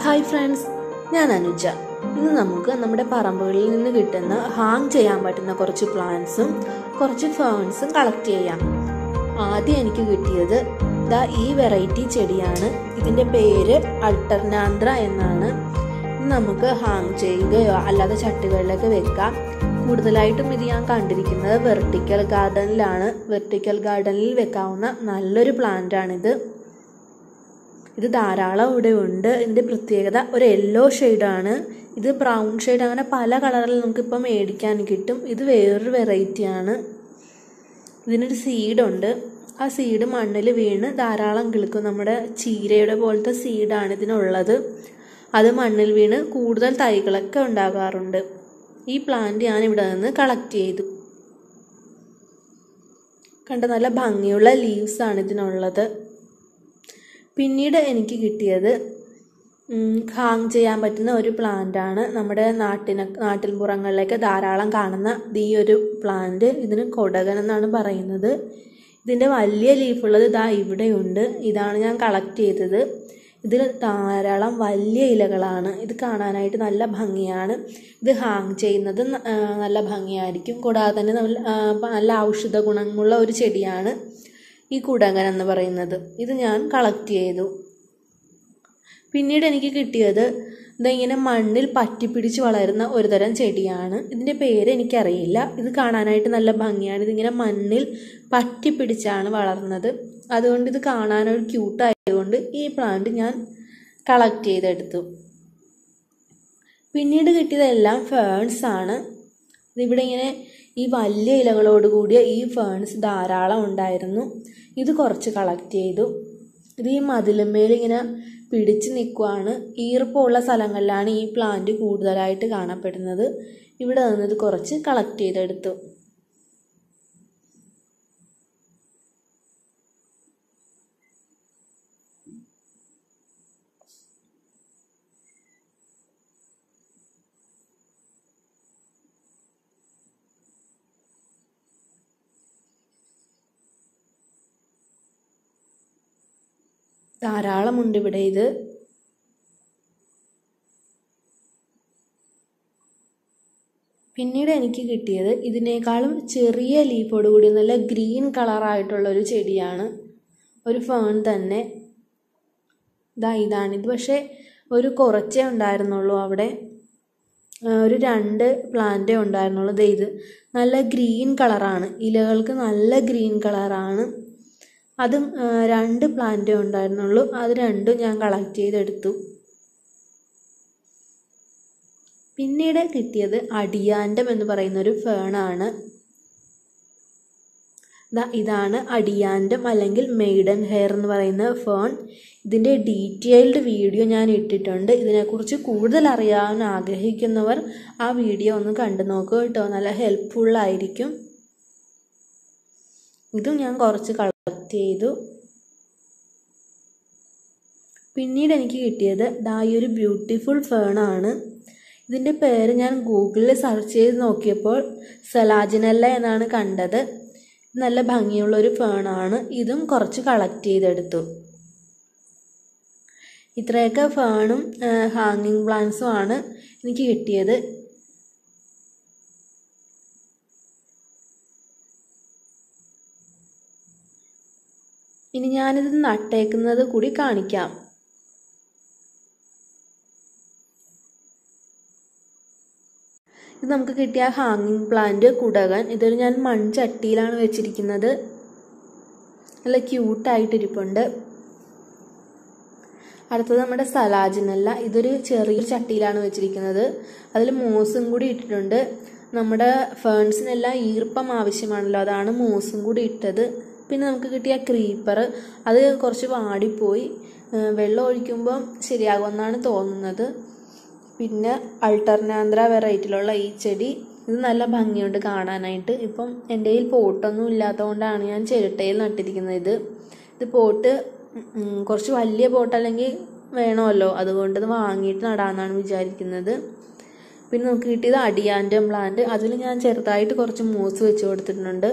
hi friends ഞാൻ അനുജ ഇന്ന് നമുക്ക് നമ്മുടെ പറമ്പുകളിൽ നിന്ന് കിട്ടുന്ന ഹാങ് ചെയ്യാൻ പറ്റുന്ന കുറച്ച് പ്ലാന്റ്സും കുറച്ച് ഫേൺസും കളക്ട് ചെയ്യാം ആദ്യം എനിക്ക് കിട്ടിയത് ദാ ഈ വെറൈറ്റി ചെടിയാണ് ഇതിൻ്റെ പേര് അൾട്ടർനാന്ത്ര എന്നാണ് ഇത് നമുക്ക് ഹാങ് ചെയ്യുകയോ അല്ലാതെ ചട്ടുകളിലൊക്കെ വെക്കാം കൂടുതലായിട്ടും ഇത് ഞാൻ കണ്ടിരിക്കുന്നത് വെർട്ടിക്കൽ ഗാർഡനിലാണ് വെർട്ടിക്കൽ ഗാർഡനിൽ വെക്കാവുന്ന നല്ലൊരു പ്ലാന്റാണിത് ഇത് ധാരാളം ഇവിടെ ഉണ്ട് ഇതിൻ്റെ പ്രത്യേകത ഒരു യെല്ലോ ഷെയ്ഡാണ് ഇത് ബ്രൗൺ ഷെയ്ഡ് അങ്ങനെ പല കളറിൽ നമുക്കിപ്പോൾ മേടിക്കാൻ കിട്ടും ഇത് വേറൊരു വെറൈറ്റിയാണ് ഇതിനൊരു സീഡുണ്ട് ആ സീഡ് മണ്ണിൽ വീണ് ധാരാളം കിളുക്കും നമ്മുടെ ചീരയുടെ പോലത്തെ സീഡാണ് ഇതിനുള്ളത് അത് മണ്ണിൽ വീണ് കൂടുതൽ തൈകളൊക്കെ ഉണ്ടാകാറുണ്ട് ഈ പ്ലാന്റ് ഞാൻ ഇവിടെ നിന്ന് കളക്ട് ചെയ്തു കണ്ട നല്ല ഭംഗിയുള്ള ലീവ്സ് ആണ് ഇതിനുള്ളത് പിന്നീട് എനിക്ക് കിട്ടിയത് ഹാങ് ചെയ്യാൻ പറ്റുന്ന ഒരു പ്ലാന്റ് ആണ് നമ്മുടെ നാട്ടിന നാട്ടിൻപുറങ്ങളിലേക്ക് ധാരാളം കാണുന്ന ഈ ഒരു പ്ലാന്റ് ഇതിന് കൊടകൻ എന്നാണ് പറയുന്നത് ഇതിൻ്റെ വലിയ ലീഫുള്ളത് ഇതാ ഇവിടെയുണ്ട് ഇതാണ് ഞാൻ കളക്ട് ചെയ്തത് ഇതിൽ ധാരാളം വലിയ ഇലകളാണ് ഇത് കാണാനായിട്ട് നല്ല ഭംഗിയാണ് ഇത് ഹാങ് ചെയ്യുന്നത് നല്ല ഭംഗിയായിരിക്കും കൂടാതെ തന്നെ നല്ല നല്ല ഔഷധ ഗുണമുള്ള ഒരു ചെടിയാണ് ഈ കുടങ്ങൻ എന്ന് പറയുന്നത് ഇത് ഞാൻ കളക്ട് ചെയ്തു പിന്നീട് എനിക്ക് കിട്ടിയത് ഇതിങ്ങനെ മണ്ണിൽ പറ്റിപ്പിടിച്ച് വളരുന്ന ഒരു തരം ചെടിയാണ് ഇതിൻ്റെ പേര് എനിക്കറിയില്ല ഇത് കാണാനായിട്ട് നല്ല ഭംഗിയാണ് ഇതിങ്ങനെ മണ്ണിൽ പറ്റിപ്പിടിച്ചാണ് വളർന്നത് അതുകൊണ്ട് ഇത് കാണാനൊരു ക്യൂട്ടായതുകൊണ്ട് ഈ പ്ലാന്റ് ഞാൻ കളക്ട് ചെയ്തെടുത്തു പിന്നീട് കിട്ടിയതെല്ലാം ഫേൺസ് ആണ് ഇതിവിടെ ഇങ്ങനെ ഈ വലിയ ഇലകളോട് കൂടിയ ഈ ഫേൺസ് ധാരാളം ഉണ്ടായിരുന്നു ഇത് കുറച്ച് കളക്ട് ചെയ്തു ഇത് ഈ മതിലുമേൽ ഇങ്ങനെ പിടിച്ച് നിൽക്കുവാണ് ഈർപ്പമുള്ള സ്ഥലങ്ങളിലാണ് ഈ പ്ലാന്റ് കൂടുതലായിട്ട് കാണപ്പെടുന്നത് ഇവിടെ നിന്നത് കുറച്ച് കളക്ട് ചെയ്തെടുത്തു ധാരാളമുണ്ട് ഇവിടെ ഇത് പിന്നീട് എനിക്ക് കിട്ടിയത് ഇതിനേക്കാളും ചെറിയ ലീഫോട് കൂടി നല്ല ഗ്രീൻ കളറായിട്ടുള്ള ഒരു ചെടിയാണ് ഒരു ഫേൺ തന്നെ ഇതാ ഇതാണ് ഇത് പക്ഷേ ഒരു കുറച്ചേ ഉണ്ടായിരുന്നുള്ളൂ അവിടെ ഒരു രണ്ട് പ്ലാന്റേ ഉണ്ടായിരുന്നുള്ളൂ ദേ ഇത് നല്ല ഗ്രീൻ കളറാണ് ഇലകൾക്ക് നല്ല ഗ്രീൻ കളറാണ് അതും രണ്ട് പ്ലാന്റേ ഉണ്ടായിരുന്നുള്ളൂ അത് രണ്ടും ഞാൻ കളക്ട് ചെയ്തെടുത്തു പിന്നീട് കിട്ടിയത് അടിയാൻഡം എന്ന് പറയുന്ന ഒരു ഫേണാണ് ഇതാണ് അടിയാൻഡം അല്ലെങ്കിൽ മെയ്ഡൻ ഹെയർ എന്ന് പറയുന്ന ഫേൺ ഇതിൻ്റെ ഡീറ്റെയിൽഡ് വീഡിയോ ഞാൻ ഇട്ടിട്ടുണ്ട് ഇതിനെക്കുറിച്ച് കൂടുതൽ അറിയാൻ ആഗ്രഹിക്കുന്നവർ ആ വീഡിയോ ഒന്ന് കണ്ടു നോക്കുക കേട്ടോ നല്ല ഹെൽപ്ഫുള്ളായിരിക്കും ഇതും ഞാൻ കുറച്ച് കളക്ട് ചെയ്തു പിന്നീട് എനിക്ക് കിട്ടിയത് ദാ ഈ ഒരു ബ്യൂട്ടിഫുൾ ഫേണാണ് ഇതിൻ്റെ പേര് ഞാൻ ഗൂഗിളിൽ സെർച്ച് ചെയ്ത് നോക്കിയപ്പോൾ സലാജിനല്ല എന്നാണ് കണ്ടത് നല്ല ഭംഗിയുള്ള ഒരു ഫേണാണ് ഇതും കുറച്ച് കളക്ട് ചെയ്തെടുത്തു ഇത്രയൊക്കെ ഫേണും ഹാങ്ങിങ് പ്ലാന്റ്സും ആണ് എനിക്ക് കിട്ടിയത് ഇനി ഞാനിത് നട്ടേക്കുന്നത് കൂടി കാണിക്കാം ഇത് നമുക്ക് കിട്ടിയ ഹാങ്ങിങ് പ്ലാന്റ് കുടകൻ ഇതൊരു ഞാൻ മൺചട്ടിയിലാണ് വെച്ചിരിക്കുന്നത് നല്ല ക്യൂട്ടായിട്ടിരിപ്പുണ്ട് അടുത്തത് നമ്മുടെ സലാജിനല്ല ഇതൊരു ചെറിയ ചട്ടിയിലാണ് വെച്ചിരിക്കുന്നത് അതിൽ മോസും കൂടി ഇട്ടിട്ടുണ്ട് നമ്മുടെ ഫേൺസിനെല്ലാം ഈർപ്പം ആവശ്യമാണല്ലോ അതാണ് മോസും കൂടി ഇട്ടത് പിന്നെ നമുക്ക് കിട്ടിയ ക്രീപ്പർ അത് കുറച്ച് വാടിപ്പോയി വെള്ളം ഒഴിക്കുമ്പോൾ ശരിയാകുമെന്നാണ് തോന്നുന്നത് പിന്നെ അൾട്ടർനാന്ത്ര വെറൈറ്റിയിലുള്ള ഈ ചെടി ഇത് നല്ല ഭംഗിയുണ്ട് കാണാനായിട്ട് ഇപ്പം എൻ്റെ കയ്യിൽ പോട്ടൊന്നും ഇല്ലാത്തതുകൊണ്ടാണ് ഞാൻ ചിരട്ടയിൽ നട്ടിരിക്കുന്നത് ഇത് ഇത് പോട്ട് കുറച്ച് വലിയ പോട്ട് അല്ലെങ്കിൽ വേണമല്ലോ അതുകൊണ്ട് ഇത് വാങ്ങിയിട്ട് നടാമെന്നാണ് വിചാരിക്കുന്നത് പിന്നെ നമുക്ക് കിട്ടിയത് അടിയാൻഡം പ്ലാന്റ് അതിൽ ഞാൻ ചെറുതായിട്ട് കുറച്ച് മൂസ് വെച്ച് കൊടുത്തിട്ടുണ്ട്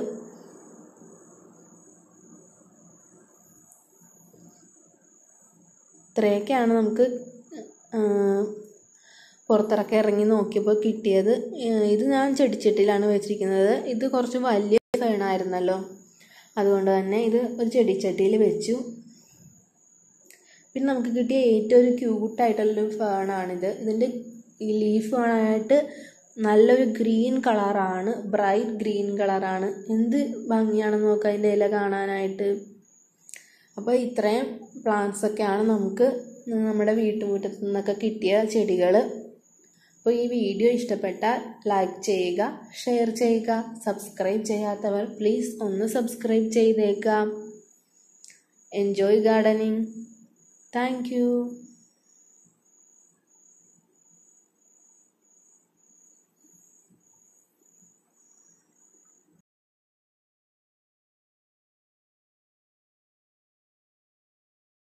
ഇത്രയൊക്കെയാണ് നമുക്ക് പുറത്തിറക്കി ഇറങ്ങി നോക്കിയപ്പോൾ കിട്ടിയത് ഏഹ് ഇത് ഞാൻ ചെടിച്ചട്ടിയിലാണ് വെച്ചിരിക്കുന്നത് ഇത് കുറച്ച് വലിയ ഫേണായിരുന്നല്ലോ അതുകൊണ്ട് തന്നെ ഇത് ഒരു ചെടിച്ചട്ടിയിൽ വെച്ചു പിന്നെ നമുക്ക് കിട്ടിയ ഏറ്റവും ഒരു ക്യൂട്ടായിട്ടുള്ളൊരു ഫേണാണിത് ഇതിൻ്റെ ഈ ലീഫ് കാണാനായിട്ട് നല്ലൊരു ഗ്രീൻ കളറാണ് ബ്രൈറ്റ് ഗ്രീൻ കളറാണ് എന്ത് ഭംഗിയാണെന്ന് നോക്കാം അതിൻ്റെ ഇല കാണാനായിട്ട് അപ്പോൾ ഇത്രയും പ്ലാന്റ്സ് ഒക്കെയാണ് നമുക്ക് നമ്മുടെ വീട്ടുമുറ്റത്തു നിന്നൊക്കെ കിട്ടിയ ചെടികൾ അപ്പോൾ ഈ വീഡിയോ ഇഷ്ടപ്പെട്ടാൽ ലൈക്ക് ചെയ്യുക ഷെയർ ചെയ്യുക സബ്സ്ക്രൈബ് ചെയ്യാത്തവർ പ്ലീസ് ഒന്ന് സബ്സ്ക്രൈബ് ചെയ്തേക്കാം എൻജോയ് ഗാർഡനിങ് താങ്ക് യു